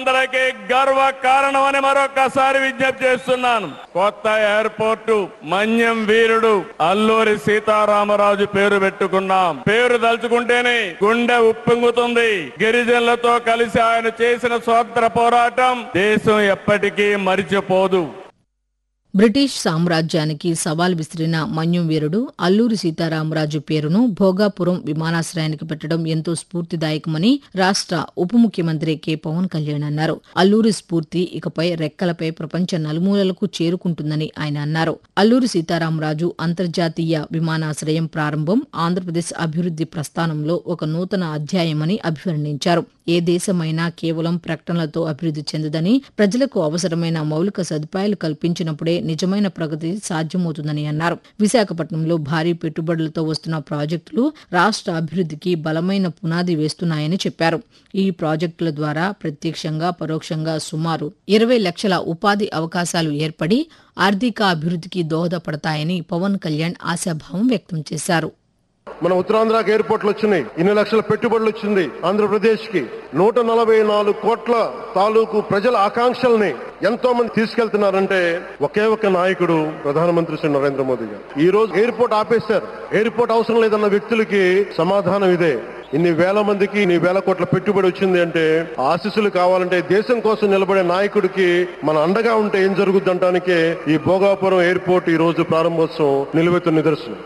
అందరికీ గర్వ కారణమని మరొకసారి విజ్ఞప్తి చేస్తున్నాను కొత్త ఎయిర్పోర్టు మన్యం వీరుడు అల్లూరి సీతారామరాజు పేరు పెట్టుకున్నాం పేరు దలుచుకుంటేనే గుండె ఉప్పొంగుతుంది గిరిజనులతో కలిసి ఆయన చేసిన స్వాతంత్ర పోరాటం దేశం ఎప్పటికీ మరిచిపోదు బ్రిటిష్ సామ్రాజ్యానికి సవాల్ విసిరిన మన్యం వీరుడు అల్లూరి సీతారామరాజు పేరును భోగాపురం విమానాశ్రయానికి పెట్టడం ఎంతో స్ఫూర్తిదాయకమని రాష్ట్ర ఉప ముఖ్యమంత్రి కె పవన్ కళ్యాణ్ అన్నారు అల్లూరి స్ఫూర్తి ఇకపై రెక్కలపై ప్రపంచ నలుమూలలకు చేరుకుంటుందని ఆయన అన్నారు అల్లూరి సీతారామరాజు అంతర్జాతీయ విమానాశ్రయం ప్రారంభం ఆంధ్రప్రదేశ్ అభివృద్ది ప్రస్థానంలో ఒక నూతన అధ్యాయమని అభివర్ణించారు ఏ దేశమైనా కేవలం ప్రకటనలతో అభివృద్ధి చెందదని ప్రజలకు అవసరమైన మౌలిక సదుపాయాలు కల్పించినప్పుడే నిజమైన ప్రగతి సాధ్యమవుతుందని అన్నారు విశాఖపట్నంలో భారీ పెట్టుబడులతో వస్తున్న ప్రాజెక్టులు రాష్ట్ర అభివృద్ధికి బలమైన పునాది వేస్తున్నాయని చెప్పారు ఈ ప్రాజెక్టుల ద్వారా ప్రత్యక్షంగా పరోక్షంగా సుమారు ఇరవై లక్షల ఉపాధి అవకాశాలు ఏర్పడి ఆర్థిక అభివృద్ధికి దోహదపడతాయని పవన్ కళ్యాణ్ ఆశాభావం వ్యక్తం చేశారు మన ఉత్తరాంధ్రకి ఎయిర్పోర్ట్లు వచ్చినాయి ఇన్ని లక్షల పెట్టుబడులు వచ్చింది ఆంధ్రప్రదేశ్ కి నూట నలభై నాలుగు కోట్ల తాలూకు ప్రజల ఆకాంక్షల్ని ఎంతో మంది తీసుకెళ్తున్నారంటే ఒకే ఒక్క నాయకుడు ప్రధానమంత్రి శ్రీ నరేంద్ర మోదీ గారు ఈ రోజు ఎయిర్పోర్ట్ ఆపేశారు ఎయిర్పోర్ట్ అవసరం లేదన్న వ్యక్తులకి సమాధానం ఇదే ఇన్ని వేల మందికి ఇన్ని వేల కోట్ల పెట్టుబడి వచ్చింది అంటే ఆశీస్సులు కావాలంటే దేశం కోసం నిలబడే నాయకుడికి మన అండగా ఉంటే ఏం జరుగుద్ది అంటానికే ఈ భోగాపురం ఎయిర్పోర్ట్ ఈ రోజు ప్రారంభోత్సవం నిలువెత్తు నిదర్శనం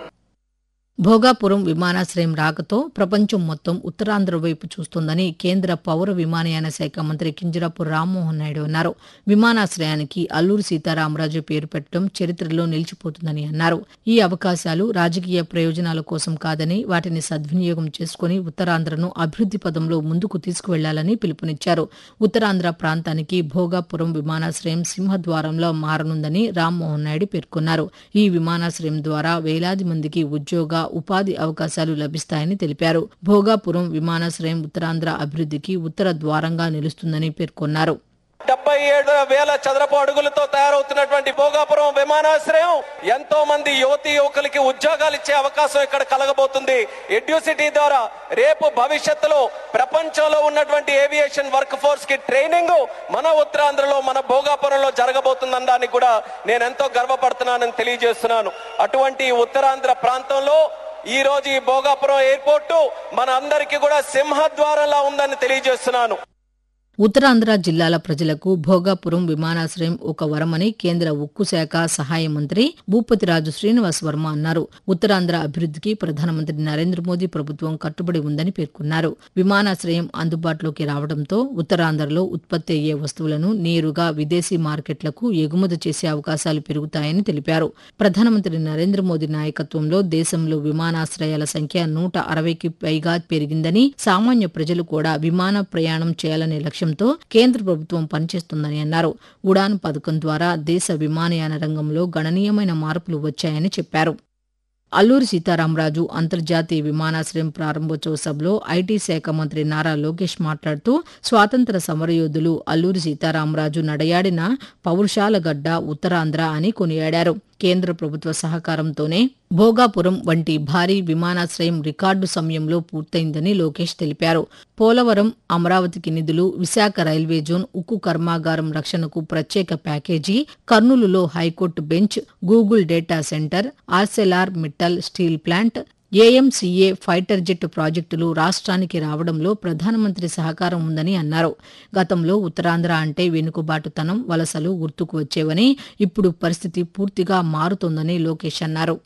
భోగాపురం విమానాశ్రయం రాకతో ప్రపంచం మొత్తం ఉత్తరాంధ్ర వైపు చూస్తోందని కేంద్ర పౌర విమానయాన శాఖ మంత్రి కింజరాపు రామ్మోహన్ నాయుడు అన్నారు విమానాశ్రయానికి అల్లూరి సీతారామరాజు పేరు పెట్టడం చరిత్రలో నిలిచిపోతుందని అన్నారు ఈ అవకాశాలు రాజకీయ ప్రయోజనాల కోసం కాదని వాటిని సద్వినియోగం చేసుకుని ఉత్తరాంధ్రను అభివృద్ది పదంలో ముందుకు తీసుకువెళ్లాలని పిలుపునిచ్చారు ఉత్తరాంధ్ర ప్రాంతానికి భోగాపురం విమానాశ్రయం సింహద్వారంలో మారనుందని రామ్మోహన్ నాయుడు పేర్కొన్నారు ఈ విమానాశ్రయం ద్వారా వేలాది మందికి ఉద్యోగ ఉపాధి అవకాశాలు లభిస్తాయని తెలిపారు భోగాపురం విమానాశ్రయం ఉత్తరాంధ్ర అభివృద్ధికి ఉత్తర ద్వారంగా నిలుస్తుందని పేర్కొన్నారు డెబ్బై ఏడు వేల చదరపు అడుగులతో తయారవుతున్నటువంటి భోగాపురం విమానాశ్రయం ఎంతో మంది యువతి యువకులకి ఉద్యోగాలు ఇచ్చే అవకాశం ఇక్కడ కలగబోతుంది ఎడ్యూసిటీ ద్వారా రేపు భవిష్యత్తులో ప్రపంచంలో ఉన్నటువంటి ఏవియేషన్ వర్క్ ఫోర్స్ కి ట్రైనింగ్ మన ఉత్తరాంధ్రలో మన భోగాపురంలో జరగబోతుందనడానికి కూడా నేను ఎంతో గర్వపడుతున్నానని తెలియజేస్తున్నాను అటువంటి ఉత్తరాంధ్ర ప్రాంతంలో ఈ రోజు ఈ భోగాపురం ఎయిర్పోర్టు మన అందరికీ కూడా సింహద్వారంలా ఉందని తెలియజేస్తున్నాను ఉత్తరాంధ్ర జిల్లాల ప్రజలకు భోగాపురం విమానాశ్రయం ఒక వరమని కేంద్ర ఉక్కు శాఖ సహాయ మంత్రి భూపతిరాజు శ్రీనివాస్ వర్మ అన్నారు ఉత్తరాంధ్ర అభివృద్ధికి ప్రధానమంత్రి నరేంద్ర మోదీ ప్రభుత్వం కట్టుబడి ఉందని పేర్కొన్నారు విమానాశ్రయం అందుబాటులోకి రావడంతో ఉత్తరాంధ్రలో ఉత్పత్తి అయ్యే వస్తువులను నేరుగా విదేశీ మార్కెట్లకు ఎగుమతి చేసే అవకాశాలు పెరుగుతాయని తెలిపారు ప్రధానమంత్రి నరేంద్ర మోదీ నాయకత్వంలో దేశంలో విమానాశ్రయాల సంఖ్య నూట అరవైకి పైగా పెరిగిందని సామాన్య ప్రజలు కూడా విమాన ప్రయాణం చేయాలనే లక్ష్యంతో కేంద్ర ప్రభుత్వం పనిచేస్తుందని అన్నారు ఉడాన్ పథకం ద్వారా దేశ విమానయాన రంగంలో గణనీయమైన మార్పులు వచ్చాయని చెప్పారు అల్లూరి సీతారామరాజు అంతర్జాతీయ విమానాశ్రయం ప్రారంభోత్సవ సభలో ఐటీ శాఖ మంత్రి నారా లోకేష్ మాట్లాడుతూ స్వాతంత్ర సమరయోధులు అల్లూరి సీతారామరాజు నడయాడిన పౌరుషాల గడ్డ ఉత్తరాంధ్ర అని కొనియాడారు కేంద్ర ప్రభుత్వ సహకారంతోనే భోగాపురం వంటి భారీ విమానాశ్రయం రికార్డు సమయంలో పూర్తయిందని లోకేష్ తెలిపారు పోలవరం అమరావతికి నిధులు విశాఖ రైల్వే జోన్ ఉక్కు కర్మాగారం రక్షణకు ప్రత్యేక ప్యాకేజీ కర్నూలులో high court bench Google data centre Arcelor Mittal steel plant AMCA fighter jet ప్రాజెక్టులు రాష్ట్రానికి రావడంలో ప్రధానమంత్రి సహకారం ఉందని అన్నారు గతంలో ఉత్తరాంధ్ర అంటే వెనుకబాటుతనం వలసలు గుర్తుకు వచ్చేవని ఇప్పుడు పరిస్థితి పూర్తిగా మారుతోందని లోకేష్ అన్నారు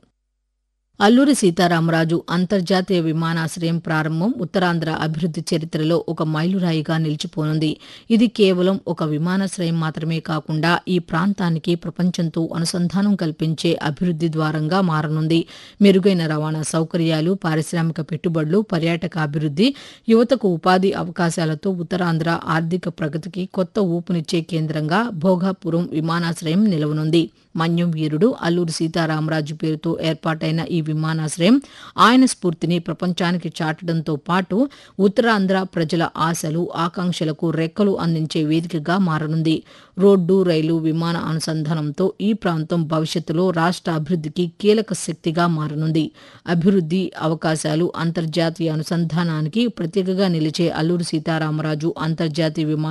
అల్లూరి సీతారామరాజు అంతర్జాతీయ విమానాశ్రయం ప్రారంభం ఉత్తరాంధ్ర అభివృద్ధి చరిత్రలో ఒక మైలురాయిగా నిలిచిపోనుంది ఇది కేవలం ఒక విమానాశ్రయం మాత్రమే కాకుండా ఈ ప్రాంతానికి ప్రపంచంతో అనుసంధానం కల్పించే అభివృద్ధి ద్వారంగా మారనుంది మెరుగైన రవాణా సౌకర్యాలు పారిశ్రామిక పెట్టుబడులు పర్యాటక అభివృద్ధి యువతకు ఉపాధి అవకాశాలతో ఉత్తరాంధ్ర ఆర్థిక ప్రగతికి కొత్త ఊపునిచ్చే కేంద్రంగా భోగాపురం విమానాశ్రయం నిలవనుంది మన్యం వీరుడు అల్లూరి సీతారామరాజు పేరుతో ఏర్పాటైన ఈ విమానాశ్రయం ఆయన స్ఫూర్తిని ప్రపంచానికి చాటడంతో పాటు ఉత్తరాంధ్ర ప్రజల ఆశలు ఆకాంక్షలకు రెక్కలు అందించే వేదికగా మారనుంది రోడ్డు రైలు విమాన అనుసంధానంతో ఈ ప్రాంతం భవిష్యత్తులో రాష్ట్ర అభివృద్ధికి కీలక శక్తిగా మారనుంది అభివృద్ధి అవకాశాలు అంతర్జాతీయ అనుసంధానానికి ప్రతీకగా నిలిచే అల్లూరి సీతారామరాజు అంతర్జాతీయ విమాన